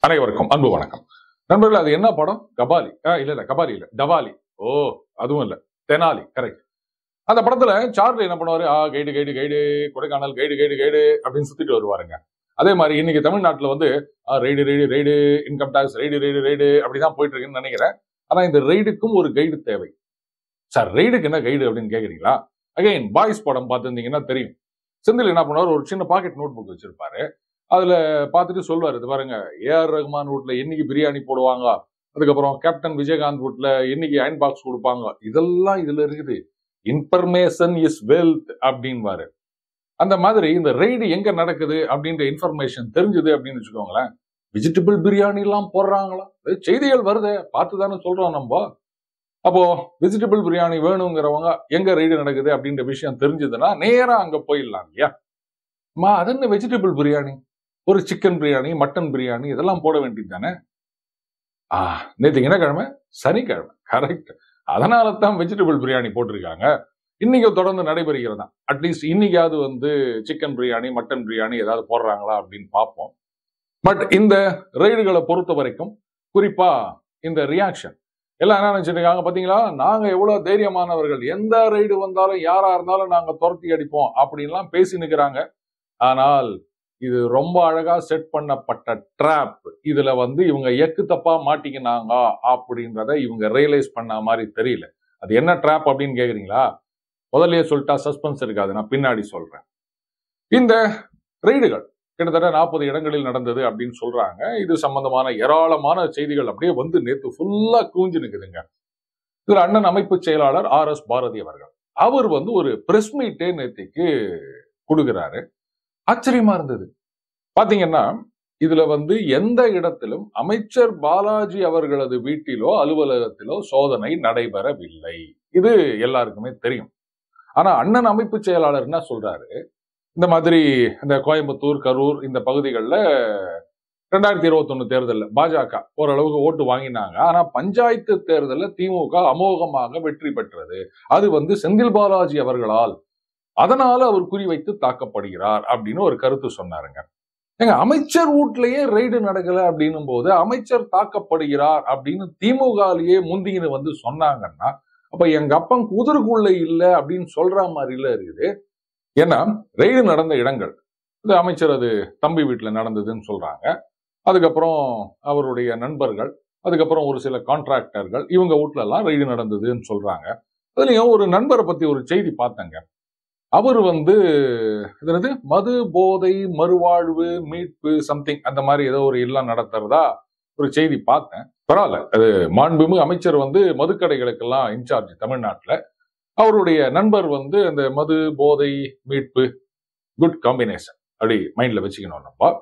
அனைவருக்கும் அன்பு வணக்கம் நண்பர்கள் அது என்ன படம் கபாலி ஆ, இல்ல இல்ல கபாலி இல்ல டவாலி ஓ அதுவும் இல்ல தெனாலி கரெக்ட் அந்த படத்துல சார்லி என்ன பண்ணுவாரு ஆ guide guide guide Kodaikanal guide guide guide அப்படின்னு சுத்திட்டு வருவாருங்க அதே மாதிரி இன்னைக்கு தமிழ்நாட்டுல வந்து ஆ, raid raid raid income tax raid raid raid அப்படிதான் போயிட்டு இருக்குன்னு நினைக்கிறேன் ஆனா இந்த ரெய்டுக்கும் ஒரு கைடு தேவை சார் ரெய்டுக்கு என்ன கைடு அப்படின்னு கேக்குறீங்களா அகைன் பாய்ஸ் படம் பார்த்துருந்தீங்கன்னா தெரியும் செந்தில் என்ன பண்ணுவார் ஒரு சின்ன பாக்கெட் நோட் புக் வச்சிருப்பாரு அதுல பார்த்துட்டு சொல்வாரு இது பாருங்க ஏஆர் ரஹ்மான் வீட்ல என்னைக்கு பிரியாணி போடுவாங்க அதுக்கப்புறம் கேப்டன் விஜயகாந்த் வீட்ல என்னைக்கு அயன் பாக்ஸ் கொடுப்பாங்க இதெல்லாம் இதுல இருக்குது இன்ஃபர்மேஷன் இஸ் வெல்த் அப்படின்வாரு அந்த மாதிரி இந்த ரெய்டு எங்க நடக்குது அப்படின்ற இன்ஃபர்மேஷன் தெரிஞ்சது அப்படின்னு வச்சுக்கோங்களேன் வெஜிடபிள் பிரியாணி எல்லாம் போடுறாங்களா இது செய்திகள் வருதே பார்த்து தானே சொல்றோம் நம்ம அப்போ வெஜிடபிள் பிரியாணி வேணுங்கிறவங்க எங்க ரெய்டு நடக்குது அப்படின்ற விஷயம் தெரிஞ்சதுன்னா நேரா அங்க போயிடலாம் இல்லையா அம்மா அது என்ன வெஜிடபிள் பிரியாணி ஒரு சிக்கன் பிரியாணி மட்டன் பிரியாணி இதெல்லாம் போட வேண்டியது தானே ஆ நேற்று என்ன கிழமை சனிக்கிழமை கரெக்ட் அதனால தான் வெஜிடபிள் பிரியாணி போட்டிருக்காங்க இன்னைக்கு தொடர்ந்து நடைபெறுகிறதா அட்லீஸ்ட் இன்னைக்காவது வந்து சிக்கன் பிரியாணி மட்டன் பிரியாணி ஏதாவது போடுறாங்களா அப்படின்னு பார்ப்போம் பட் இந்த ரெய்டுகளை பொறுத்த வரைக்கும் குறிப்பா இந்த ரியாக்ஷன் எல்லாம் என்ன நினைச்சிருக்காங்க பாத்தீங்களா நாங்க எவ்வளவு தைரியமானவர்கள் எந்த ரெய்டு வந்தாலும் யாரா இருந்தாலும் நாங்க துரத்தி அடிப்போம் அப்படின்லாம் பேசி நிக்கிறாங்க ஆனால் இது ரொம்ப அழகா செட் பண்ணப்பட்ட ட்ராப் இதுல வந்து இவங்க எக்கு தப்பா மாட்டிக்கினாங்க அப்படின்றத இவங்க ரியலைஸ் பண்ண மாதிரி தெரியல அது என்ன ட்ராப் அப்படின்னு கேக்குறீங்களா முதல்லயே சொல்லிட்டா சஸ்பென்ஸ் இருக்காது நான் பின்னாடி சொல்றேன் இந்த ரெய்டுகள் கிட்டத்தட்ட நாற்பது இடங்களில் நடந்தது அப்படின்னு சொல்றாங்க இது சம்பந்தமான ஏராளமான செய்திகள் அப்படியே வந்து நேத்து ஃபுல்லா கூஞ்சு நிக்குதுங்க இதுல அண்ணன் அமைப்பு செயலாளர் ஆர் எஸ் பாரதி அவர்கள் அவர் வந்து ஒரு பிரஸ் மீட்டே நேத்திக்கு கொடுக்கிறாரு ஆச்சரியமா இருந்தது பாத்தீங்கன்னா இதுல வந்து எந்த இடத்திலும் அமைச்சர் பாலாஜி அவர்களது வீட்டிலோ அலுவலகத்திலோ சோதனை நடைபெறவில்லை இது எல்லாருக்குமே தெரியும் ஆனா அண்ணன் அமைப்பு செயலாளர் என்ன சொல்றாரு இந்த மாதிரி இந்த கோயம்புத்தூர் கரூர் இந்த பகுதிகளில் ரெண்டாயிரத்தி இருபத்தொன்னு தேர்தலில் பாஜக ஓரளவுக்கு ஓட்டு வாங்கினாங்க ஆனா பஞ்சாயத்து தேர்தலில் திமுக அமோகமாக வெற்றி பெற்றது அது வந்து செந்தில் பாலாஜி அவர்களால் அதனால அவர் குறிவைத்து தாக்கப்படுகிறார் அப்படின்னு ஒரு கருத்து சொன்னாருங்க ஏங்க அமைச்சர் வீட்லயே ரெய்டு நடக்கல அப்படின்னும் போது அமைச்சர் தாக்கப்படுகிறார் அப்படின்னு திமுகலயே முந்தின்னு வந்து சொன்னாங்கன்னா அப்ப எங்க அப்பன் குதிரைக்குள்ள இல்ல அப்படின்னு சொல்ற மாதிரில இருக்குது ஏன்னா ரெய்டு நடந்த இடங்கள் இந்த அமைச்சர் அது தம்பி வீட்டுல நடந்ததுன்னு சொல்றாங்க அதுக்கப்புறம் அவருடைய நண்பர்கள் அதுக்கப்புறம் ஒரு சில கான்ட்ராக்டர்கள் இவங்க வீட்ல எல்லாம் ரெய்டு நடந்ததுன்னு சொல்றாங்க அதுலயும் ஒரு நண்பரை பத்தி ஒரு செய்தி பார்த்தேங்க அவர் வந்து இது என்னது மது போதை மறுவாழ்வு மீட்பு சம்திங் அந்த மாதிரி ஏதோ ஒரு இல்லம் நடத்துறதா ஒரு செய்தி பார்த்தேன் பரவாயில்ல அது மாண்புமிகு அமைச்சர் வந்து மதுக்கடைகளுக்கெல்லாம் இன்சார்ஜ் தமிழ்நாட்டுல அவருடைய நண்பர் வந்து அந்த மது போதை மீட்பு குட் காம்பினேஷன் அப்படி மைண்ட்ல வச்சுக்கணும் நம்ம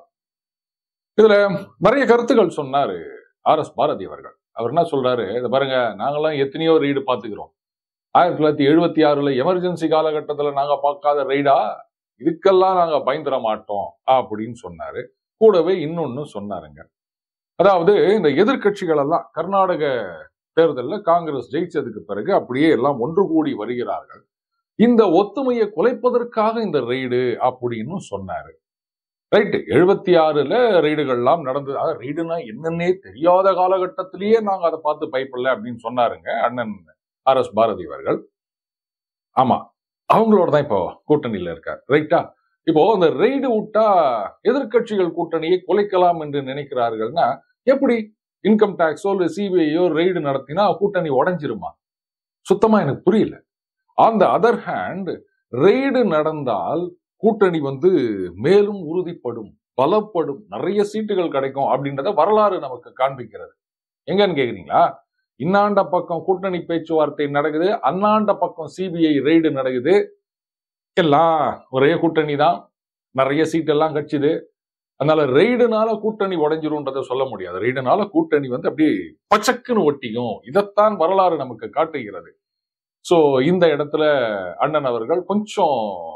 இதுல நிறைய கருத்துக்கள் சொன்னாரு ஆர் எஸ் பாரதி அவர்கள் அவர் என்ன சொல்றாரு இதை பாருங்க நாங்கெல்லாம் எத்தனையோ ரீடு பாத்துக்கிறோம் ஆயிரத்தி தொள்ளாயிரத்தி எழுபத்தி ஆறுல எமர்ஜென்சி காலகட்டத்துல நாங்க பார்க்காத ரைடா இதுக்கெல்லாம் நாங்க பயந்துட மாட்டோம் அப்படின்னு சொன்னாரு கூடவே இன்னொன்னு சொன்னாருங்க அதாவது இந்த எதிர்க்கட்சிகள் எல்லாம் கர்நாடக தேர்தலில் காங்கிரஸ் ஜெயிச்சதுக்கு பிறகு அப்படியே எல்லாம் ஒன்று கூடி வருகிறார்கள் இந்த ஒத்துமையை குலைப்பதற்காக இந்த ரெய்டு அப்படின்னு சொன்னாரு ரைட்டு எழுபத்தி ஆறுல ரெய்டுகள்லாம் நடந்தது அதாவது ரெய்டுனா என்னன்னே தெரியாத காலகட்டத்திலேயே நாங்க அதை பார்த்து பயப்படல அப்படின்னு சொன்னாருங்க அண்ணன் ஆர் எஸ் பாரதி அவர்கள் ஆமா அவங்களோட தான் இப்போ கூட்டணியில இருக்கார் ரைட்டா இப்போ அந்த ரெய்டு விட்டா எதிர்க்கட்சிகள் கூட்டணியை குலைக்கலாம் என்று நினைக்கிறார்கள்னா எப்படி இன்கம் டாக்ஸோ இல்ல சிபிஐயோ ரெய்டு நடத்தினா கூட்டணி உடஞ்சிருமா சுத்தமா எனக்கு புரியல on the other hand raid நடந்தால் கூட்டணி வந்து மேலும் உறுதிப்படும் பலப்படும் நிறைய சீட்டுகள் கிடைக்கும் அப்படின்றத வரலாறு நமக்கு காண்பிக்கிறது எங்கன்னு கேக்குறீங்களா இன்னாண்ட பக்கம் கூட்டணி பேச்சுவார்த்தை நடக்குது அண்ணாண்ட பக்கம் சிபிஐ ரெய்டு நடக்குது எல்லாம் ஒரே கூட்டணி தான் நிறைய சீட் எல்லாம் கட்சிது அதனால ரெய்டுனால கூட்டணி உடைஞ்சிரும்ன்றதை சொல்ல முடியாது ரெய்டுனால கூட்டணி வந்து அப்படியே பச்சக்குன்னு ஒட்டியும் இதைத்தான் வரலாறு நமக்கு காட்டுகிறது சோ இந்த இடத்துல அண்ணன் அவர்கள் கொஞ்சம்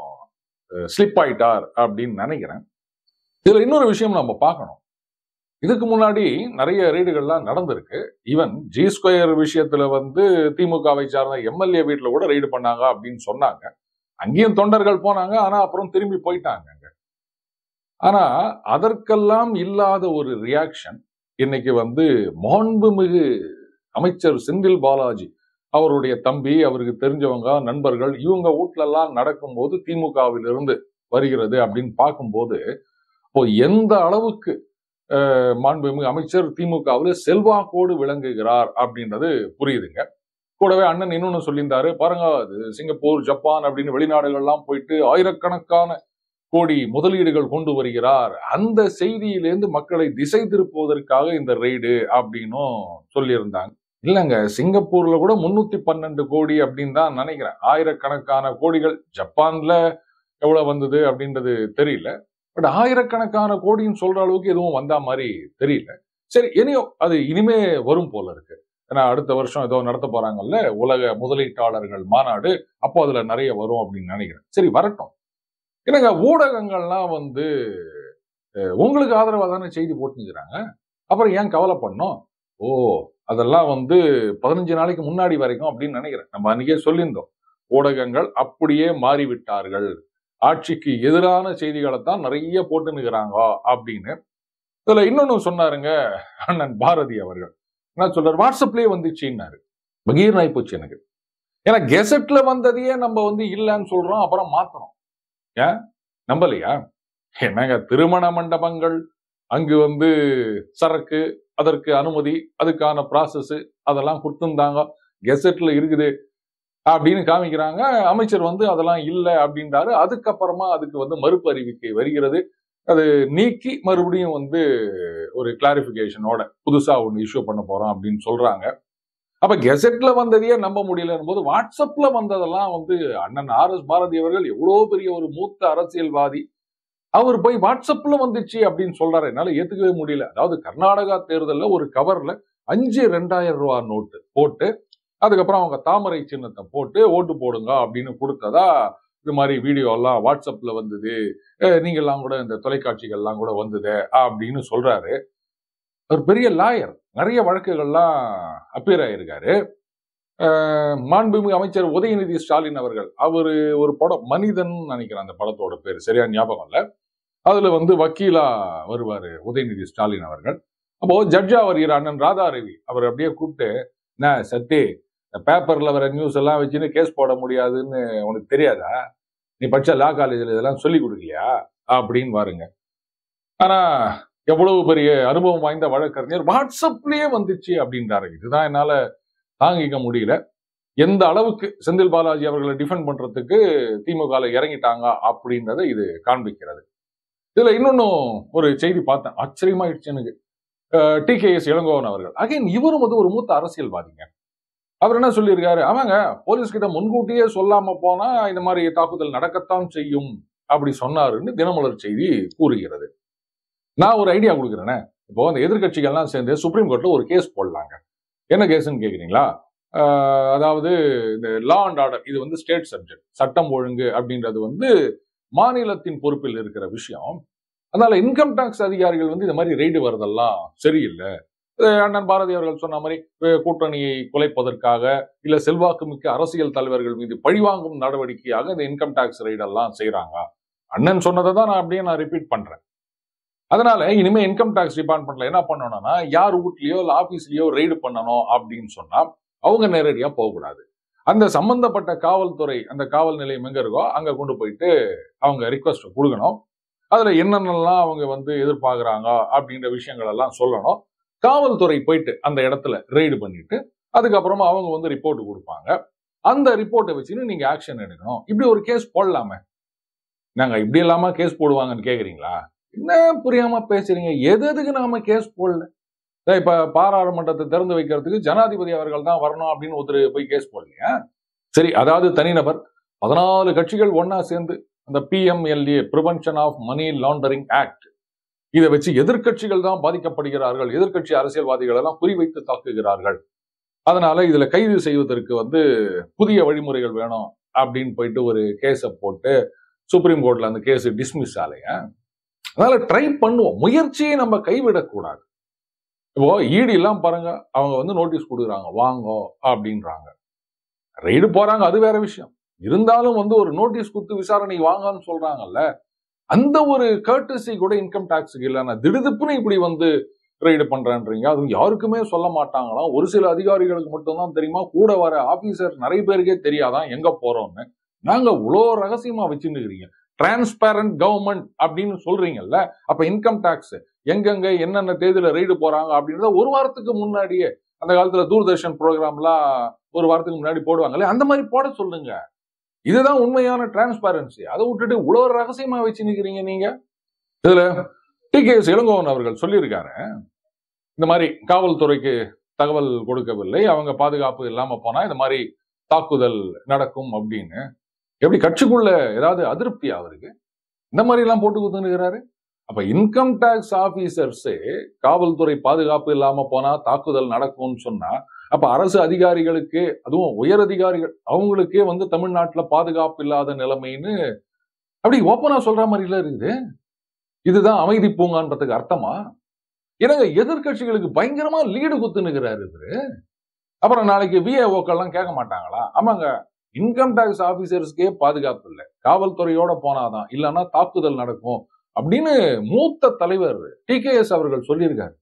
ஸ்லிப் ஆயிட்டார் அப்படின்னு நினைக்கிறேன் இதுல இன்னொரு விஷயம் நம்ம பார்க்கணும் இதுக்கு முன்னாடி நிறைய ரெய்டுகள்லாம் நடந்திருக்கு ஈவன் ஜி ஸ்கொயர் விஷயத்துல வந்து திமுகவை சார்ந்த எம்எல்ஏ வீட்டுல கூட ரெய்டு பண்ணாங்க அப்படின்னு சொன்னாங்க அங்கேயும் தொண்டர்கள் போனாங்க ஆனா அப்புறம் திரும்பி போயிட்டாங்க ஆனா அதற்கெல்லாம் இல்லாத ஒரு ரியாக்ஷன் இன்னைக்கு வந்து மாண்புமிகு அமைச்சர் செந்தில் பாலாஜி அவருடைய தம்பி அவருக்கு தெரிஞ்சவங்க நண்பர்கள் இவங்க வீட்ல எல்லாம் நடக்கும்போது திமுகவில் இருந்து வருகிறது அப்படின்னு பார்க்கும்போது இப்போ எந்த அளவுக்கு அஹ், மாண்புமிகு அமைச்சர் திமுகவில் செல்வாக்கோடு விளங்குகிறார் அப்படின்றது புரியுதுங்க கூடவே அண்ணன் இன்னொன்னு சொல்லியிருந்தாரு பாருங்க அது சிங்கப்பூர் ஜப்பான் அப்படின்னு வெளிநாடுகள்லாம் போயிட்டு ஆயிரக்கணக்கான கோடி முதலீடுகள் கொண்டு வருகிறார் அந்த செய்தியிலேருந்து மக்களை திசை திருப்புவதற்காக இந்த ரெய்டு அப்படின்னும் சொல்லியிருந்தாங்க இல்லைங்க சிங்கப்பூர்ல கூட முன்னூத்தி பன்னெண்டு கோடி அப்படின்னு தான் நினைக்கிறேன் ஆயிரக்கணக்கான கோடிகள் ஜப்பான்ல எவ்வளவு வந்தது அப்படின்றது தெரியல பட் ஆயிரக்கணக்கான கோடின்னு சொல்ற அளவுக்கு எதுவும் வந்தா மாதிரி தெரியல சரி இனியோ அது இனிமே வரும் போல இருக்கு ஏன்னா அடுத்த வருஷம் ஏதோ நடத்த போறாங்கல்ல உலக முதலீட்டாளர்கள் மாநாடு அப்போ அதுல நிறைய வரும் அப்படின்னு நினைக்கிறேன் சரி வரட்டும் என்னங்க ஊடகங்கள்லாம் வந்து அஹ், உங்களுக்கு ஆதரவா தானே செய்தி போட்டுக்கிறாங்க அப்புறம் ஏன் கவலை பண்ணோம் ஓ அதெல்லாம் வந்து பதினஞ்சு நாளைக்கு முன்னாடி வரைக்கும் அப்படின்னு நினைக்கிறேன் நம்ம அன்னைக்கே சொல்லியிருந்தோம் ஊடகங்கள் அப்படியே மாறிவிட்டார்கள் ஆட்சிக்கு எதிரான செய்திகளை தான் நிறைய போட்டுனுக்கிறாங்க அப்படின்னு இதுல இன்னொன்னு சொன்னாருங்க அண்ணன் பாரதி அவர்கள் என்ன சொல்றாரு வாட்ஸ்அப்லயே வந்துச்சுன்னாரு பகீர் ஆகி போச்சு எனக்கு ஏன்னா கெசட்ல வந்ததையே நம்ம வந்து இல்லைன்னு சொல்றோம் அப்புறம் மாத்துறோம் ஏன் நம்பலையா என்னங்க திருமண மண்டபங்கள் அங்கு வந்து சரக்கு அதற்கு அனுமதி அதுக்கான ப்ராசஸ் அதெல்லாம் கொடுத்துருந்தாங்க கெசட்ல இருக்குது அப்படின்னு காமிக்கிறாங்க அமைச்சர் வந்து அதெல்லாம் இல்லை அப்படின்றாரு அதுக்கப்புறமா அதுக்கு வந்து மறுப்பு அறிவிக்கை வருகிறது அது நீக்கி மறுபடியும் வந்து ஒரு கிளாரிபிகேஷனோட புதுசா ஒன்று இஷ்யூ பண்ண போறோம் அப்படின்னு சொல்றாங்க அப்ப கெசட்ல வந்ததையே நம்ப முடியலன்னு போது வாட்ஸ்அப்ல வந்ததெல்லாம் வந்து அண்ணன் ஆர் எஸ் பாரதி அவர்கள் எவ்வளவு பெரிய ஒரு மூத்த அரசியல்வாதி அவர் போய் வாட்ஸ்அப்ல வந்துச்சு அப்படின்னு சொல்றாரு என்னால ஏத்துக்கவே முடியல அதாவது கர்நாடகா தேர்தல்ல ஒரு கவர்ல அஞ்சு ரெண்டாயிரம் ரூபாய் நோட்டு போட்டு அதுக்கப்புறம் அவங்க தாமரை சின்னத்தை போட்டு ஓட்டு போடுங்க அப்படின்னு கொடுத்ததா இது மாதிரி வீடியோ எல்லாம் வாட்ஸ்அப்ல வந்தது அஹ் நீங்கெல்லாம் கூட இந்த தொலைக்காட்சிகள்லாம் கூட வந்தது அப்படின்னு சொல்றாரு ஒரு பெரிய லாயர் நிறைய வழக்குகள்லாம் அப்பியர் ஆயிருக்காரு அஹ் மாண்புமிகு அமைச்சர் உதயநிதி ஸ்டாலின் அவர்கள் அவரு ஒரு படம் மனிதன் நினைக்கிறேன் அந்த படத்தோட பேர் சரியா ஞாபகம் இல்ல அதுல வந்து வக்கீலா வருவாரு உதயநிதி ஸ்டாலின் அவர்கள் அப்போ ஜட்ஜா வருகிற அண்ணன் ராதா ரவி அவர் அப்படியே கூப்பிட்டு என்ன சத்தி இந்த பேப்பர்ல வர நியூஸ் எல்லாம் வச்சுன்னு கேஸ் போட முடியாதுன்னு உனக்கு தெரியாதா நீ படிச்ச லா காலேஜில் இதெல்லாம் சொல்லி கொடுக்கலையா அப்படின்னு பாருங்க ஆனா எவ்வளவு பெரிய அனுபவம் வாய்ந்த வழக்கறிஞர் வாட்ஸ்அப்லயே வந்துச்சு அப்படின்றாரு இதுதான் என்னால தாங்கிக்க முடியல எந்த அளவுக்கு செந்தில் பாலாஜி அவர்களை டிஃபெண்ட் பண்றதுக்கு திமுக இறங்கிட்டாங்க அப்படின்றத இது காண்பிக்கிறது இதுல இன்னொன்னும் ஒரு செய்தி பார்த்தேன் ஆச்சரியமாயிடுச்சு எனக்கு டி கே எஸ் இளங்கோவன் அவர்கள் அகைன் இவரும் வந்து ஒரு மூத்த அரசியல்வாதிங்க அவர் என்ன சொல்லியிருக்காரு ஆமாங்க போலீஸ் கிட்ட முன்கூட்டியே சொல்லாம போனா இந்த மாதிரி தாக்குதல் நடக்கத்தான் செய்யும் அப்படி சொன்னாருன்னு தினமலர் செய்தி கூறுகிறது நான் ஒரு ஐடியா கொடுக்குறேனே இப்போ அந்த எதிர்கட்சிகள்லாம் சேர்ந்து சுப்ரீம் கோர்ட்ல ஒரு கேஸ் போடலாங்க என்ன கேஸ்ன்னு கேக்குறீங்களா ஆஹ் அதாவது இந்த லா அண்ட் ஆர்டர் இது வந்து ஸ்டேட் சப்ஜெக்ட் சட்டம் ஒழுங்கு அப்படின்றது வந்து மாநிலத்தின் பொறுப்பில் இருக்கிற விஷயம் அதனால இன்கம் டாக்ஸ் அதிகாரிகள் வந்து இந்த மாதிரி ரெய்டு வரதெல்லாம் சரியில்லை அஹ் அண்ணன் பாரதி அவர்கள் சொன்ன மாதிரி அஹ் கூட்டணியை குலைப்பதற்காக இல்ல செல்வாக்கு மிக்க அரசியல் தலைவர்கள் மீது பழிவாங்கும் நடவடிக்கையாக இந்த இன்கம் டாக்ஸ் ரெய்டெல்லாம் செய்யறாங்க அண்ணன் சொன்னதை தான் நான் அப்படியே நான் ரிப்பீட் பண்றேன் அதனால இனிமே இன்கம் டாக்ஸ் டிபார்ட்மெண்ட்ல என்ன பண்ணணும்னா யார் வீட்லயோ இல்ல ஆபீஸ்லயோ ரெய்டு பண்ணணும் அப்படின்னு சொன்னா அவங்க நேரடியா போகக்கூடாது அந்த சம்பந்தப்பட்ட காவல்துறை அந்த காவல் நிலையம் எங்க இருக்கோ அங்க கொண்டு போயிட்டு அவங்க ரிக்வஸ்ட் கொடுக்கணும் அதுல என்னென்னலாம் அவங்க வந்து எதிர்பார்க்கறாங்க அப்படின்ற விஷயங்கள் எல்லாம் சொல்லணும் காவல்துறை போயிட்டு அந்த இடத்துல ரெய்டு பண்ணிட்டு அதுக்கப்புறமா அவங்க வந்து ரிப்போர்ட் கொடுப்பாங்க அந்த ரிப்போர்ட்டை வச்சுன்னு நீங்க ஆக்ஷன் எடுக்கணும் இப்படி ஒரு கேஸ் போடலாமே நாங்க இப்படி இல்லாம கேஸ் போடுவாங்கன்னு கேக்குறீங்களா என்ன புரியாம பேசுறீங்க எது எதுக்கு நாம கேஸ் போடல இதோ இப்ப பாராளுமன்றத்தை திறந்து வைக்கிறதுக்கு ஜனாதிபதி அவர்கள் தான் வரணும் அப்படின்னு ஒருத்தர் போய் கேஸ் போடலையா சரி அதாவது தனிநபர் பதினாலு கட்சிகள் ஒன்னா சேர்ந்து அந்த PMLA prevention of money laundering act இதை வச்சு எதிர்க்கட்சிகள் தான் பாதிக்கப்படுகிறார்கள் எதிர்க்கட்சி அரசியல்வாதிகள் எல்லாம் குறிவைத்து தாக்குகிறார்கள் அதனால இதுல கைது செய்வதற்கு வந்து புதிய வழிமுறைகள் வேணும் அப்படின்னு போயிட்டு ஒரு கேஸை போட்டு சுப்ரீம் கோர்ட்ல அந்த கேஸ் டிஸ்மிஸ் ஆலையா அதனால ட்ரை பண்ணுவோம் முயற்சியை நம்ம கைவிடக்கூடாது இப்போ ஈடி எல்லாம் பாருங்க அவங்க வந்து நோட்டீஸ் கொடுக்குறாங்க வாங்கோ அப்படின்றாங்க ரைடு போறாங்க அது வேற விஷயம் இருந்தாலும் வந்து ஒரு நோட்டீஸ் கொடுத்து விசாரணை வாங்கன்னு சொல்றாங்கல்ல அந்த ஒரு கர்டசி கூட இன்கம் டாக்ஸுக்கு இல்லைன்னா திடுதிப்புன்னு இப்படி வந்து ரெய்டு பண்றேன்றீங்க அதுவும் யாருக்குமே சொல்ல மாட்டாங்களாம் ஒரு சில அதிகாரிகளுக்கு மட்டும்தான் தெரியுமா கூட வர ஆபீசர் நிறைய பேருக்கே தெரியாதான் எங்க போறோம்னு நாங்க இவ்வளோ ரகசியமா வச்சுருக்கிறீங்க டிரான்ஸ்பேரண்ட் கவர்மெண்ட் அப்படின்னு சொல்றீங்கல்ல அப்ப இன்கம் டாக்ஸ் எங்கெங்க என்னென்ன தேதியில ரெய்டு போறாங்க அப்படின்றத ஒரு வாரத்துக்கு முன்னாடியே அந்த காலத்துல தூர்தர்ஷன் ப்ரோக்ராம்லாம் ஒரு வாரத்துக்கு முன்னாடி போடுவாங்கல்ல அந்த மாதிரி போட சொல்லுங்க இதுதான் உண்மையான டிரான்ஸ்பேரன்சி அதை விட்டுட்டு இவ்வளோ ரகசியமா வச்சு நிக்கிறீங்க நீங்க இதுல டி கே எஸ் இளங்கோவன் அவர்கள் சொல்லியிருக்காரு இந்த மாதிரி காவல்துறைக்கு தகவல் கொடுக்கவில்லை அவங்க பாதுகாப்பு இல்லாம போனா இந்த மாதிரி தாக்குதல் நடக்கும் அப்படின்னு எப்படி கட்சிக்குள்ள ஏதாவது அதிருப்தி அவருக்கு இந்த மாதிரி எல்லாம் போட்டு கொடுத்துருக்கிறாரு அப்ப இன்கம் டேக்ஸ் ஆபீசர்ஸே காவல்துறை பாதுகாப்பு இல்லாம போனா தாக்குதல் நடக்கும்னு சொன்னா அப்ப அரசு அதிகாரிகளுக்கு அதுவும் உயர் அதிகாரிகள் அவங்களுக்கே வந்து தமிழ்நாட்டுல பாதுகாப்பு இல்லாத நிலைமைன்னு அப்படி ஓப்பனா சொல்ற மாதிரில இருக்குது இதுதான் அமைதி பூங்கான்றதுக்கு அர்த்தமா என்னங்க எதிர்கட்சிகளுக்கு பயங்கரமா லீடு குத்துனுகிறாரு இவரு அப்புறம் நாளைக்கு விஏஓக்கெல்லாம் கேட்க மாட்டாங்களா ஆமாங்க இன்கம் டேக்ஸ் ஆபீசர்ஸ்க்கே பாதுகாப்பு இல்லை காவல்துறையோட போனாதான் இல்லைன்னா தாக்குதல் நடக்கும் அப்படின்னு மூத்த தலைவர் டி கே எஸ் அவர்கள் சொல்லியிருக்காரு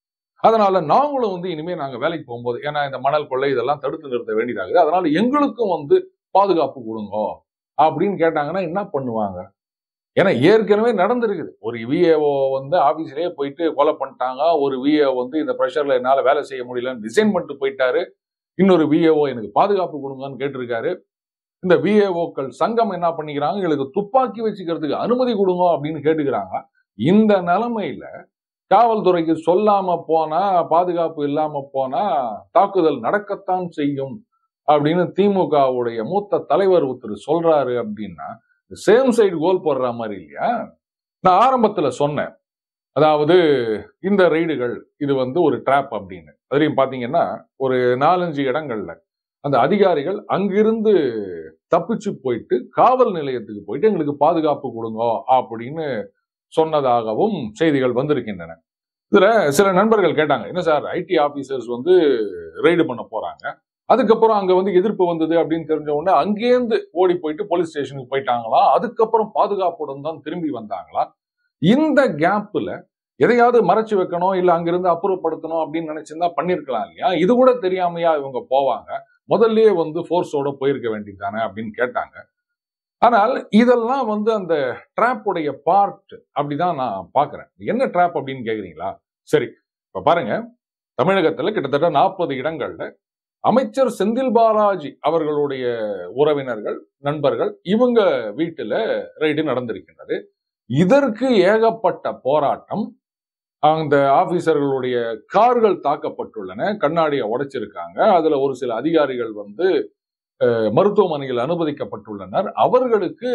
அதனால நாங்களும் வந்து இனிமே நாங்க வேலைக்கு போகும்போது ஏன்னா இந்த மணல் கொள்ளை இதெல்லாம் தடுத்து நிறுத்த வேண்டியதாகுது அதனால எங்களுக்கும் வந்து பாதுகாப்பு கொடுங்க அப்படின்னு கேட்டாங்கன்னா என்ன பண்ணுவாங்க ஏன்னா ஏற்கனவே நடந்திருக்குது ஒரு விஏஓ வந்து ஆபீஸ்லயே போயிட்டு கொலை பண்ணிட்டாங்க ஒரு விஏஓ வந்து இந்த ப்ரெஷர்ல என்னால வேலை செய்ய முடியலன்னு ரிசைன் பண்ணிட்டு போயிட்டாரு இன்னொரு விஏஓ எனக்கு பாதுகாப்பு கொடுங்கன்னு கேட்டிருக்காரு இந்த விஏஓக்கள் சங்கம் என்ன பண்ணிக்கிறாங்க எங்களுக்கு துப்பாக்கி வச்சுக்கிறதுக்கு அனுமதி கொடுங்க அப்படின்னு கேட்டுக்கிறாங்க இந்த நிலைமையில காவல்துறைக்கு சொல்லாம போனா பாதுகாப்பு இல்லாம போனா தாக்குதல் நடக்கத்தான் செய்யும் அப்படின்னு திமுகவுடைய மூத்த தலைவர் ஒருத்தர் சொல்றாரு அப்படின்னா சேம் சைடு கோல் போடுற மாதிரி இல்லையா நான் ஆரம்பத்துல சொன்னேன் அதாவது இந்த ரெய்டுகள் இது வந்து ஒரு ட்ராப் அப்படின்னு அதுலயும் பாத்தீங்கன்னா ஒரு நாலஞ்சு இடங்கள்ல அந்த அதிகாரிகள் அங்கிருந்து தப்பிச்சு போயிட்டு காவல் நிலையத்துக்கு போயிட்டு எங்களுக்கு பாதுகாப்பு கொடுங்க அப்படின்னு சொன்னதாகவும் செய்திகள் வந்திருக்கின்றன இதுல சில நண்பர்கள் கேட்டாங்க என்ன சார் ஐடி ஆபீசர்ஸ் வந்து ரெய்டு பண்ண போறாங்க அதுக்கப்புறம் அங்க வந்து எதிர்ப்பு வந்தது அப்படின்னு தெரிஞ்ச உடனே அங்கேருந்து ஓடி போயிட்டு போலீஸ் ஸ்டேஷனுக்கு போயிட்டாங்களா அதுக்கப்புறம் பாதுகாப்புடன் தான் திரும்பி வந்தாங்களா இந்த கேப்ல எதையாவது மறைச்சு வைக்கணும் இல்ல அங்கிருந்து அப்புறப்படுத்தணும் அப்படின்னு நினைச்சிருந்தா பண்ணிருக்கலாம் இல்லையா இது கூட தெரியாமையா இவங்க போவாங்க முதல்லயே வந்து ஃபோர்ஸோட போயிருக்க வேண்டியது தானே அப்படின்னு கேட்டாங்க ஆனால் இதெல்லாம் வந்து அந்த ட்ராப் உடைய பார்ட் அப்படிதான் நான் பாக்குறேன் என்ன ட்ராப் அப்படின்னு கேக்குறீங்களா சரி இப்ப பாருங்க தமிழகத்துல கிட்டத்தட்ட நாற்பது இடங்கள்ல அமைச்சர் செந்தில் பாலாஜி அவர்களுடைய உறவினர்கள் நண்பர்கள் இவங்க வீட்டுல ரைடு நடந்திருக்கின்றது இதற்கு ஏகப்பட்ட போராட்டம் அந்த ஆபீசர்களுடைய கார்கள் தாக்கப்பட்டுள்ளன கண்ணாடியை உடைச்சிருக்காங்க அதுல ஒரு சில அதிகாரிகள் வந்து மருத்துவமனையில் அனுமதிக்கப்பட்டுள்ளனர் அவர்களுக்கு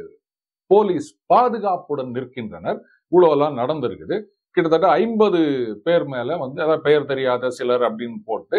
போலீஸ் பாதுகாப்புடன் நிற்கின்றனர் இவ்வளோலாம் நடந்திருக்குது கிட்டத்தட்ட ஐம்பது பேர் மேல வந்து அதாவது பெயர் தெரியாத சிலர் அப்படின்னு போட்டு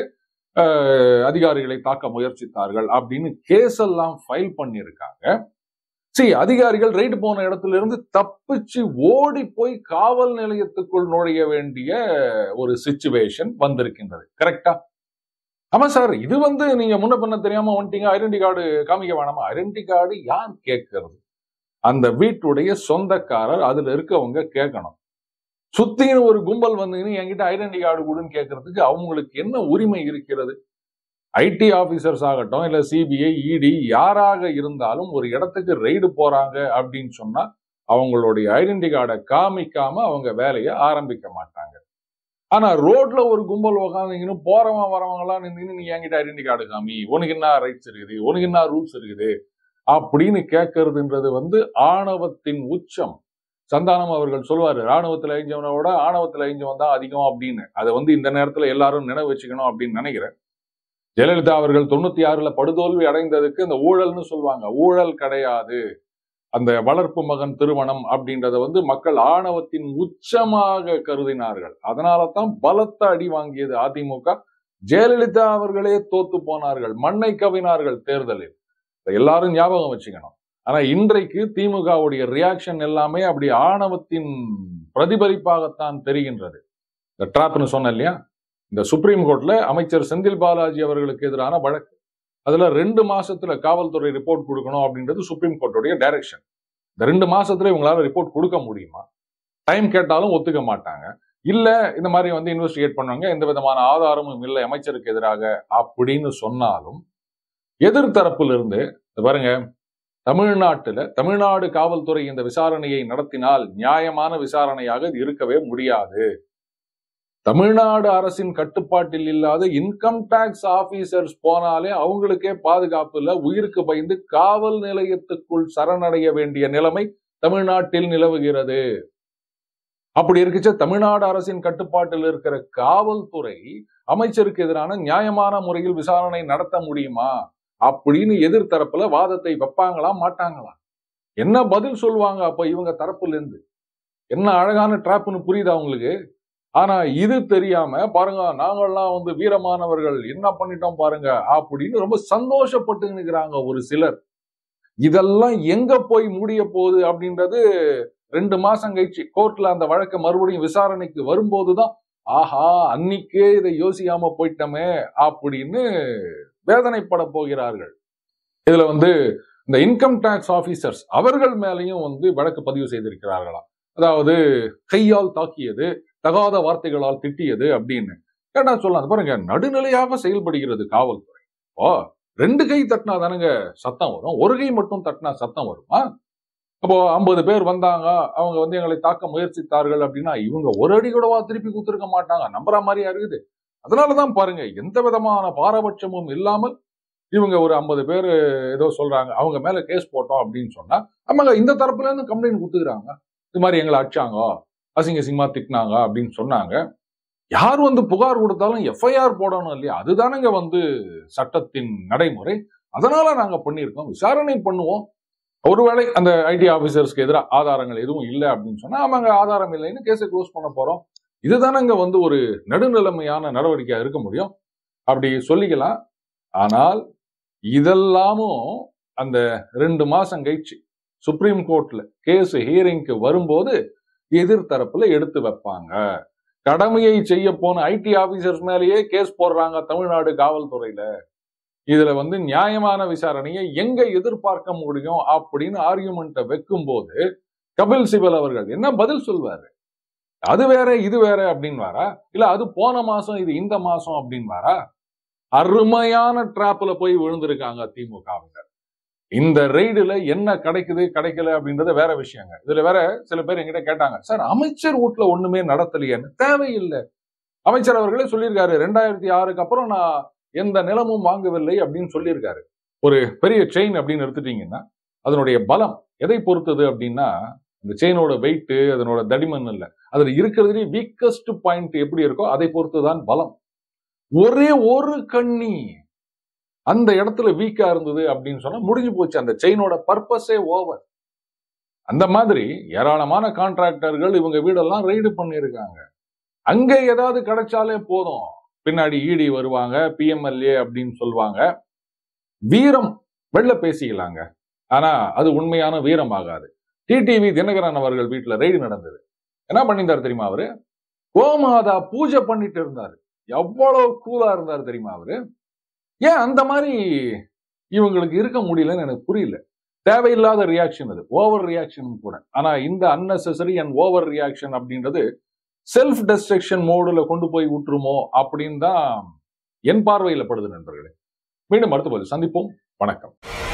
அதிகாரிகளை தாக்க முயற்சித்தார்கள் அப்படின்னு கேஸ் எல்லாம் ஃபைல் பண்ணியிருக்காங்க சரி அதிகாரிகள் ரைடு போன இடத்துல இருந்து தப்பிச்சு ஓடி போய் காவல் நிலையத்துக்குள் நுழைய வேண்டிய ஒரு சிச்சுவேஷன் வந்திருக்கின்றது கரெக்டா ஆமா சார் இது வந்து நீங்க முன்ன பண்ண தெரியாம வந்துட்டீங்க ஐடென்டி கார்டு காமிக்க வேணாமா ஐடென்டி கார்டு யார் கேட்கறது அந்த வீட்டுடைய சொந்தக்காரர் அதுல இருக்கவங்க கேட்கணும் சுத்தின்னு ஒரு கும்பல் வந்தீங்கன்னு என்கிட்ட ஐடென்டி கார்டு கொடுன்னு கேட்கறதுக்கு அவங்களுக்கு என்ன உரிமை இருக்கிறது ஐடி ஆபீசர்ஸ் ஆகட்டும் இல்ல சிபிஐ இடி யாராக இருந்தாலும் ஒரு இடத்துக்கு ரெய்டு போறாங்க அப்படின்னு சொன்னா அவங்களுடைய ஐடென்டி கார்டை காமிக்காம அவங்க வேலையை ஆரம்பிக்க மாட்டாங்க ஆனா ரோட்ல ஒரு கும்பல் உக்காந்தீங்கன்னு போறவன் வரவங்களாம் நின்று நீ என்கிட்ட ஐடென்டி கார்டு காமி உனக்கு என்ன ரைட்ஸ் இருக்குது உனக்கு என்ன ரூல்ஸ் இருக்குது அப்படின்னு கேட்கறதுன்றது வந்து ஆணவத்தின் உச்சம் சந்தானம் அவர்கள் சொல்லுவாரு ராணுவத்துல அழிஞ்சவனோட ஆணவத்துல அழிஞ்சவன் தான் அதிகம் அப்படின்னு அதை வந்து இந்த நேரத்துல எல்லாரும் நினைவு வச்சுக்கணும் அப்படின்னு நினைக்கிறேன் ஜெயலலிதா அவர்கள் தொண்ணூத்தி ஆறுல படுதோல்வி அடைந்ததுக்கு இந்த ஊழல்னு சொல்லுவாங்க ஊழல் கிடையாது அந்த வளர்ப்பு மகன் திருமணம் அப்படின்றத வந்து மக்கள் ஆணவத்தின் உச்சமாக கருதினார்கள் அதனால தான் பலத்த அடி வாங்கியது அதிமுக ஜெயலலிதா அவர்களே தோத்து போனார்கள் மண்ணை கவினார்கள் தேர்தலில் எல்லாரும் ஞாபகம் வச்சுக்கணும் ஆனா இன்றைக்கு திமுகவுடைய ரியாக்ஷன் எல்லாமே அப்படி ஆணவத்தின் பிரதிபலிப்பாகத்தான் தெரிகின்றது இந்த ட்ராப்னு சொன்ன இல்லையா இந்த சுப்ரீம் கோர்ட்ல அமைச்சர் செந்தில் பாலாஜி அவர்களுக்கு எதிரான வழக்கு அதுல ரெண்டு மாசத்துல காவல்துறை ரிப்போர்ட் கொடுக்கணும் அப்படின்றது சுப்ரீம் கோர்ட்டுடைய டைரக்ஷன் இந்த ரெண்டு மாசத்துல இவங்களால ரிப்போர்ட் கொடுக்க முடியுமா டைம் கேட்டாலும் ஒத்துக்க மாட்டாங்க இல்ல இந்த மாதிரி வந்து இன்வெஸ்டிகேட் பண்ணுவாங்க எந்த விதமான ஆதாரமும் இல்லை அமைச்சருக்கு எதிராக அப்படின்னு சொன்னாலும் எதிர்த்தரப்புல இருந்து இந்த பாருங்க தமிழ்நாட்டுல தமிழ்நாடு காவல்துறை இந்த விசாரணையை நடத்தினால் நியாயமான விசாரணையாக இது இருக்கவே முடியாது தமிழ்நாடு அரசின் கட்டுப்பாட்டில் இல்லாத இன்கம் டாக்ஸ் ஆபீசர்ஸ் போனாலே அவங்களுக்கே பாதுகாப்பு இல்ல உயிருக்கு பயந்து காவல் நிலையத்துக்குள் சரணடைய வேண்டிய நிலைமை தமிழ்நாட்டில் நிலவுகிறது அப்படி இருக்குச்ச தமிழ்நாடு அரசின் கட்டுப்பாட்டில் இருக்கிற காவல்துறை அமைச்சருக்கு எதிரான நியாயமான முறையில் விசாரணை நடத்த முடியுமா அப்படின்னு எதிர்த்தரப்புல வாதத்தை வைப்பாங்களா மாட்டாங்களா என்ன பதில் சொல்லுவாங்க அப்ப இவங்க தரப்புல இருந்து என்ன அழகான ட்ராப்னு புரியுதா உங்களுக்கு ஆனா இது தெரியாம பாருங்க நாங்கள்லாம் வந்து வீரமானவர்கள் என்ன பண்ணிட்டோம் பாருங்க அப்படின்னு ரொம்ப சந்தோஷப்பட்டு நிற்கிறாங்க ஒரு சிலர் இதெல்லாம் எங்க போய் முடிய போகுது அப்படின்றது ரெண்டு மாசம் கழிச்சு கோர்ட்ல அந்த வழக்கு மறுபடியும் விசாரணைக்கு வரும்போதுதான் ஆஹா அன்னிக்கே இதை யோசிக்காம போயிட்டோமே அப்படின்னு வேதனைப்பட போகிறார்கள் இதுல வந்து இந்த இன்கம் டாக்ஸ் ஆபீசர்ஸ் அவர்கள் மேலையும் வந்து வழக்கு பதிவு செய்திருக்கிறார்களாம் அதாவது கையால் தாக்கியது தகாத வார்த்தைகளால் திட்டியது அப்படின்னு கேட்டா சொல்லலாம் பாருங்க நடுநிலையாக செயல்படுகிறது காவல்துறை ஓ ரெண்டு கை தட்டினா தானுங்க சத்தம் வரும் ஒரு கை மட்டும் தட்டினா சத்தம் வருமா அப்போ ஐம்பது பேர் வந்தாங்க அவங்க வந்து எங்களை தாக்க முயற்சித்தார்கள் அப்படின்னா இவங்க ஒரு அடி கூடவா திருப்பி கொடுத்துருக்க மாட்டாங்க நம்புற மாதிரியா இருக்குது அதனாலதான் பாருங்க எந்த விதமான பாரபட்சமும் இல்லாமல் இவங்க ஒரு ஐம்பது பேர் ஏதோ சொல்றாங்க அவங்க மேல கேஸ் போட்டோம் அப்படின்னு சொன்னா ஆமாங்க இந்த தரப்புல இருந்து கம்ப்ளைண்ட் கொடுத்துக்கிறாங்க இது மாதிரி எங்களை அடிச்சாங்க அசிங்க அசிங்கமா திட்டினாங்க அப்படின்னு சொன்னாங்க யார் வந்து புகார் கொடுத்தாலும் எஃப்ஐஆர் போடணும் இல்லையா அதுதானங்க வந்து சட்டத்தின் நடைமுறை அதனால நாங்க பண்ணியிருக்கோம் விசாரணை பண்ணுவோம் ஒருவேளை அந்த ஐடி ஆபீசர்ஸ்க்கு எதிராக ஆதாரங்கள் எதுவும் இல்லை அப்படின்னு சொன்னா ஆமாங்க ஆதாரம் இல்லைன்னு கேஸை க்ளோஸ் பண்ண போறோம் இதுதானங்க வந்து ஒரு நடுநிலைமையான நடவடிக்கையா இருக்க முடியும் அப்படி சொல்லிக்கலாம் ஆனால் இதெல்லாமும் அந்த ரெண்டு மாசம் கழிச்சு சுப்ரீம் கோர்ட்ல கேஸ் ஹியரிங்க்கு வரும்போது எதிர்த்தரப்புல எடுத்து வைப்பாங்க கடமையை செய்ய போன ஐடி ஆபீசர்ஸ் மேலேயே கேஸ் போடுறாங்க தமிழ்நாடு காவல்துறையில இதுல வந்து நியாயமான விசாரணையை எங்க எதிர்பார்க்க முடியும் அப்படின்னு ஆர்குமெண்ட்டை வைக்கும் போது கபில் சிபல் அவர்கள் என்ன பதில் சொல்வாரு அது வேற இது வேற அப்படின்னு வாரா இல்ல அது போன மாசம் இது இந்த மாசம் அப்படின்னு வாரா அருமையான டிராப்ல போய் விழுந்திருக்காங்க திமுகவினர் இந்த ரெய்டுல என்ன கிடைக்குது கிடைக்கல அப்படின்றது வேற விஷயங்க இதுல வேற சில பேர் என்கிட்ட கேட்டாங்க சார் அமைச்சர் வீட்டுல ஒண்ணுமே நடத்தலையேன்னு தேவையில்லை அமைச்சர் அவர்களே சொல்லியிருக்காரு ரெண்டாயிரத்தி ஆறுக்கு அப்புறம் நான் எந்த நிலமும் வாங்கவில்லை அப்படின்னு சொல்லியிருக்காரு ஒரு பெரிய செயின் அப்படின்னு எடுத்துட்டீங்கன்னா அதனுடைய பலம் எதை பொறுத்தது அப்படின்னா இந்த செயினோட வெயிட் அதனோட தடிமன் இல்லை அதுல இருக்கிறதுலே வீக்கஸ்ட் பாயிண்ட் எப்படி இருக்கோ அதை பொறுத்துதான் பலம் ஒரே ஒரு கண்ணி அந்த இடத்துல வீக்கா இருந்தது அப்படின்னு சொன்னா முடிஞ்சு போச்சு அந்த செயினோட பர்பஸே ஓவர் அந்த மாதிரி ஏராளமான கான்ட்ராக்டர்கள் இவங்க வீடெல்லாம் ரெய்டு பண்ணியிருக்காங்க அங்க ஏதாவது கிடைச்சாலே போதும் பின்னாடி இடி வருவாங்க பிஎம்எல்ஏ அப்படின்னு சொல்லுவாங்க வீரம் வெளில பேசிக்கலாங்க ஆனா அது உண்மையான வீரம் ஆகாது டிடிவி தினகரன் அவர்கள் வீட்டுல ரெய்டு நடந்தது என்ன பண்ணியிருந்தாரு தெரியுமா அவரு கோமாதா பூஜை பண்ணிட்டு இருந்தாரு எவ்வளவு கூலா இருந்தாரு தெரியுமா அவரு ஏன் அந்த மாதிரி இவங்களுக்கு இருக்க முடியலன்னு எனக்கு புரியல தேவையில்லாத ரியாக்ஷன் அது ஓவர் ரியாக்ஷன் கூட ஆனா இந்த அன்னெசரி அண்ட் ஓவர் ரியாக்ஷன் அப்படின்றது செல்ஃப் டெஸ்ட்ரக்ஷன் மோடுல கொண்டு போய் விட்டுருமோ அப்படின்னு தான் என் பார்வையில படுது நண்பர்களே மீண்டும் அடுத்த போது சந்திப்போம் வணக்கம்